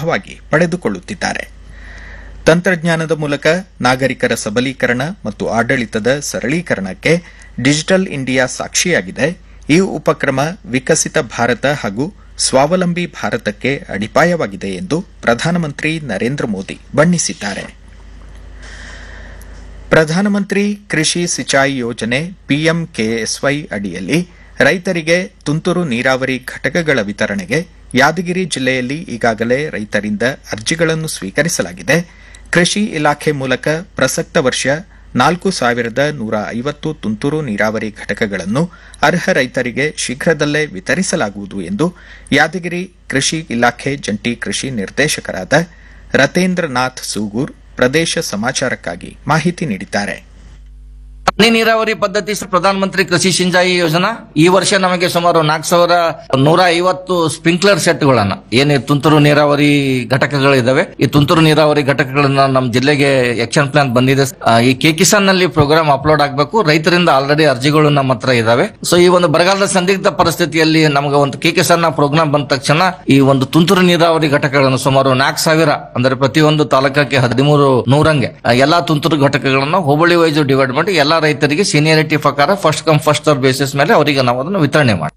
ಲಾಭವಾಗಿ ಪಡೆದುಕೊಳ್ಳುತ್ತಿದ್ದಾರೆ ತಂತ್ರಜ್ಞಾನದ ಮೂಲಕ ನಾಗರಿಕರ ಸಬಲೀಕರಣ ಮತ್ತು ಆಡಳಿತದ ಸರಳೀಕರಣಕ್ಕೆ ಡಿಜಿಟಲ್ ಇಂಡಿಯಾ ಸಾಕ್ಷಿಯಾಗಿದೆ ಈ ಉಪಕ್ರಮ ವಿಕಸಿತ ಭಾರತ ಹಾಗೂ ಸ್ವಾವಲಂಬಿ ಭಾರತಕ್ಕೆ ಅಡಿಪಾಯವಾಗಿದೆ ಎಂದು ಪ್ರಧಾನಮಂತ್ರಿ ನರೇಂದ್ರ ಮೋದಿ ಬಣ್ಣಿಸಿದ್ದಾರೆ ಪ್ರಧಾನಮಂತ್ರಿ ಕೃಷಿ ಸಿಂಚಾಯಿ ಯೋಜನೆ ಪಿಎಂಕೆಎಸ್ವೈ ಅಡಿಯಲ್ಲಿ ರೈತರಿಗೆ ತುಂತುರು ನೀರಾವರಿ ಘಟಕಗಳ ವಿತರಣೆಗೆ ಯಾದಗಿರಿ ಜಿಲ್ಲೆಯಲ್ಲಿ ಈಗಾಗಲೇ ರೈತರಿಂದ ಅರ್ಜಿಗಳನ್ನು ಸ್ವೀಕರಿಸಲಾಗಿದೆ ಕೃಷಿ ಇಲಾಖೆ ಮೂಲಕ ಪ್ರಸಕ್ತ ವರ್ಷ ನಾಲ್ಕು ಸಾವಿರದ ನೂರ ಐವತ್ತು ತುಂತುರು ನೀರಾವರಿ ಘಟಕಗಳನ್ನು ಅರ್ಹ ರೈತರಿಗೆ ಶೀಘ್ರದಲ್ಲೇ ವಿತರಿಸಲಾಗುವುದು ಎಂದು ಯಾದಗಿರಿ ಕೃಷಿ ಇಲಾಖೆ ಜಂಟಿ ಕೃಷಿ ನಿರ್ದೇಶಕರಾದ ರತೇಂದ್ರನಾಥ್ ಸೂಗೂರ್ ಪ್ರದೇಶ ಸಮಾಚಾರಕ್ಕಾಗಿ ಮಾಹಿತಿ ನೀಡಿದ್ದಾರೆ ಹನಿ ನೀರಾವರಿ ಪದ್ಧತಿ ಪ್ರಧಾನ ಮಂತ್ರಿ ಕೃಷಿ ಸಿಂಚಾಯಿ ಯೋಜನಾ ಈ ವರ್ಷ ನಮಗೆ ಸುಮಾರು ನಾಲ್ಕು ಸಾವಿರ ನೂರ ಐವತ್ತು ಸ್ಪ್ರಿಂಕ್ಲರ್ ಸೆಟ್ಗಳನ್ನ ಏನು ತುಂತುರು ನೀರಾವರಿ ಘಟಕಗಳಿದಾವೆ ಈ ತುಂತುರು ನೀರಾವರಿ ಘಟಕಗಳನ್ನ ನಮ್ಮ ಜಿಲ್ಲೆಗೆ ಆಕ್ಷನ್ ಪ್ಲಾನ್ ಬಂದಿದೆ ಆ, ಈ ಕೆ ಕಿಸಾನ್ ನಲ್ಲಿ ಪ್ರೋಗ್ರಾಮ್ ಅಪ್ಲೋಡ್ ಆಗಬೇಕು ರೈತರಿಂದ ಆಲ್ರೆಡಿ ಅರ್ಜಿಗಳು ನಮ್ಮ ಹತ್ರ ಇದಾವೆ ಸೊ ಈ ಒಂದು ಬರಗಾಲದ ಸಂದಿಗ್ಧ ಪರಿಸ್ಥಿತಿಯಲ್ಲಿ ನಮಗೆ ಒಂದು ಕೆ ಕಿಸಾನ್ ಪ್ರೋಗ್ರಾಮ್ ಬಂದ ತಕ್ಷಣ ಈ ಒಂದು ತುಂತುರು ನೀರಾವರಿ ಘಟಕಗಳನ್ನು ಸುಮಾರು ನಾಲ್ಕು ಸಾವಿರ ಅಂದ್ರೆ ಪ್ರತಿಯೊಂದು ತಾಲೂಕಕ್ಕೆ ಹದಿಮೂರು ನೂರಂಗೆ ಆ, ಎಲ್ಲಾ ತುಂತುರು ಘಟಕಗಳನ್ನು ಹೋಬಳಿ ವೈಸ್ ಡಿವೈಡ್ ಮಾಡಿ ಎಲ್ಲಾ ರೈತರಿಗೆ ಸೀನಿಯರಿಟಿ ಪ್ರಕಾರ first come first serve basis ಮೇಲೆ ಅವರಿಗೆ ನಾವು ಅದನ್ನು ವಿತರಣೆ ಮಾಡಿ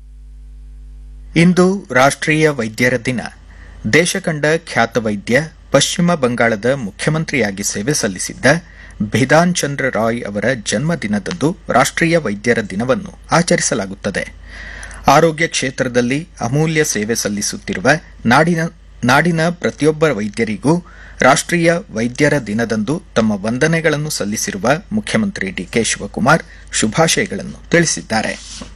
ಇಂದು ರಾಷ್ಟ್ರೀಯ ವೈದ್ಯರ ದಿನ ದೇಶ ಕಂಡ ಖ್ಯಾತ ವೈದ್ಯ ಪಶ್ಚಿಮ ಬಂಗಾಳದ ಮುಖ್ಯಮಂತ್ರಿಯಾಗಿ ಸೇವೆ ಸಲ್ಲಿಸಿದ್ದ ಭಿಧಾನ್ ಚಂದ್ರ ರಾಯ್ ಅವರ ಜನ್ಮದಿನದಂದು ರಾಷ್ಟ್ರೀಯ ವೈದ್ಯರ ದಿನವನ್ನು ಆಚರಿಸಲಾಗುತ್ತದೆ ಆರೋಗ್ಯ ಕ್ಷೇತ್ರದಲ್ಲಿ ಅಮೂಲ್ಯ ಸೇವೆ ಸಲ್ಲಿಸುತ್ತಿರುವ ನಾಡಿನ ನಾಡಿನ ಪ್ರತಿಯೊಬ್ಬ ವೈದ್ಯರಿಗೂ ರಾಷ್ಟ್ರೀಯ ವೈದ್ಯರ ದಿನದಂದು ತಮ್ಮ ವಂದನೆಗಳನ್ನು ಸಲ್ಲಿಸಿರುವ ಮುಖ್ಯಮಂತ್ರಿ ಡಿಕೆ ಶಿವಕುಮಾರ್ ಶುಭಾಶಯಗಳನ್ನು ತಿಳಿಸಿದ್ದಾರೆ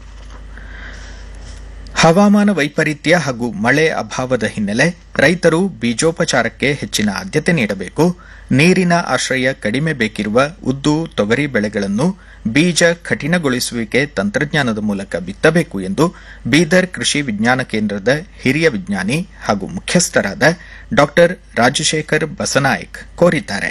ಹವಾಮಾನ ವೈಪರೀತ್ಯ ಹಾಗೂ ಮಳೆ ಅಭಾವದ ಹಿನ್ನೆಲೆ ರೈತರು ಬೀಜೋಪಚಾರಕ್ಕೆ ಹೆಚ್ಚಿನ ಆದ್ಯತೆ ನೀಡಬೇಕು ನೀರಿನ ಆಶ್ರಯ ಕಡಿಮೆ ಬೇಕಿರುವ ಉದ್ದು ತೊಗರಿ ಬೆಳೆಗಳನ್ನು ಬೀಜ ಕಠಿಣಗೊಳಿಸುವಿಕೆ ತಂತ್ರಜ್ಞಾನದ ಮೂಲಕ ಬಿತ್ತಬೇಕು ಎಂದು ಬೀದರ್ ಕೃಷಿ ವಿಜ್ಞಾನ ಕೇಂದ್ರದ ಹಿರಿಯ ವಿಜ್ಞಾನಿ ಹಾಗೂ ಮುಖ್ಯಸ್ಥರಾದ ಡಾ ರಾಜಶೇಖರ್ ಬಸನಾಯಕ್ ಕೋರಿದ್ದಾರೆ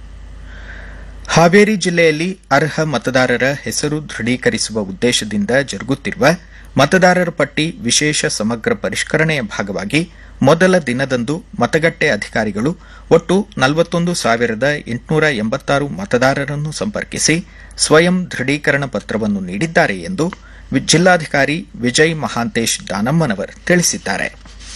ಹಾವೇರಿ ಜಿಲ್ಲೆಯಲ್ಲಿ ಅರ್ಹ ಮತದಾರರ ಹೆಸರು ದೃಢೀಕರಿಸುವ ಉದ್ದೇಶದಿಂದ ಜರುಗುತ್ತಿರುವ ಮತದಾರರ ಪಟ್ಟಿ ವಿಶೇಷ ಸಮಗ್ರ ಪರಿಷ್ಕರಣೆಯ ಭಾಗವಾಗಿ ಮೊದಲ ದಿನದಂದು ಮತಗಟ್ಟೆ ಅಧಿಕಾರಿಗಳು ಒಟ್ಟು ನಲವತ್ತೊಂದು ಸಾವಿರದ ಎಂಟುನೂರ ಎಂಬತ್ತಾರು ಮತದಾರರನ್ನು ಸಂಪರ್ಕಿಸಿ ಸ್ವಯಂ ದೃಢೀಕರಣ ಪತ್ರವನ್ನು ನೀಡಿದ್ದಾರೆ ಎಂದು ವಿ- ಜಿಲ್ಲಾಧಿಕಾರಿ ವಿಜಯ್ ಮಹಾಂತೇಶ್ ದಾನಮ್ಮನವರ್ ತಿಳಿಸಿದ್ದಾರೆ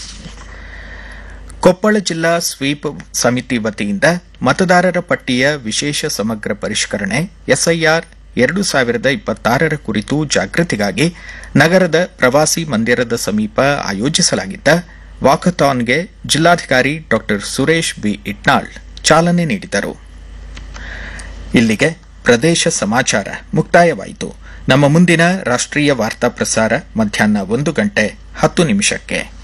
ಕೊಪ್ಪಳ ಜಿಲ್ಲಾ ಸ್ವೀಪ್ ಸಮಿತಿ ವತಿಯಿಂದ ಮತದಾರರ ಪಟ್ಟಿಯ ವಿಶೇಷ ಸಮಗ್ರ ಪರಿಷ್ಕರಣೆ ಎಸ್ಐಆರ್ ಎರಡು ಸಾವಿರದ ಇಪ್ಪತ್ತಾರರ ಕುರಿತು ಜಾಗೃತಿಗಾಗಿ ನಗರದ ಪ್ರವಾಸಿ ಮಂದಿರದ ಸಮೀಪ ಆಯೋಜಿಸಲಾಗಿದ್ದ ವಾಕಥಾನ್ಗೆ ಜಿಲ್ಲಾಧಿಕಾರಿ ಡಾ ಸುರೇಶ್ ಬಿ ಇಟ್ನಾಳ್ ಚಾಲನೆ ನೀಡಿದರು ಇಲ್ಲಿಗೆ ಪ್ರದೇಶ ಸಮಾಚಾರ ಮುಕ್ತಾಯವಾಯಿತು ನಮ್ಮ ಮುಂದಿನ ರಾಷ್ಟ್ರೀಯ ವಾರ್ತಾ ಪ್ರಸಾರ ಮಧ್ಯಾಹ್ನ ಒಂದು ಗಂಟೆ ಹತ್ತು ನಿಮಿಷಕ್ಕೆ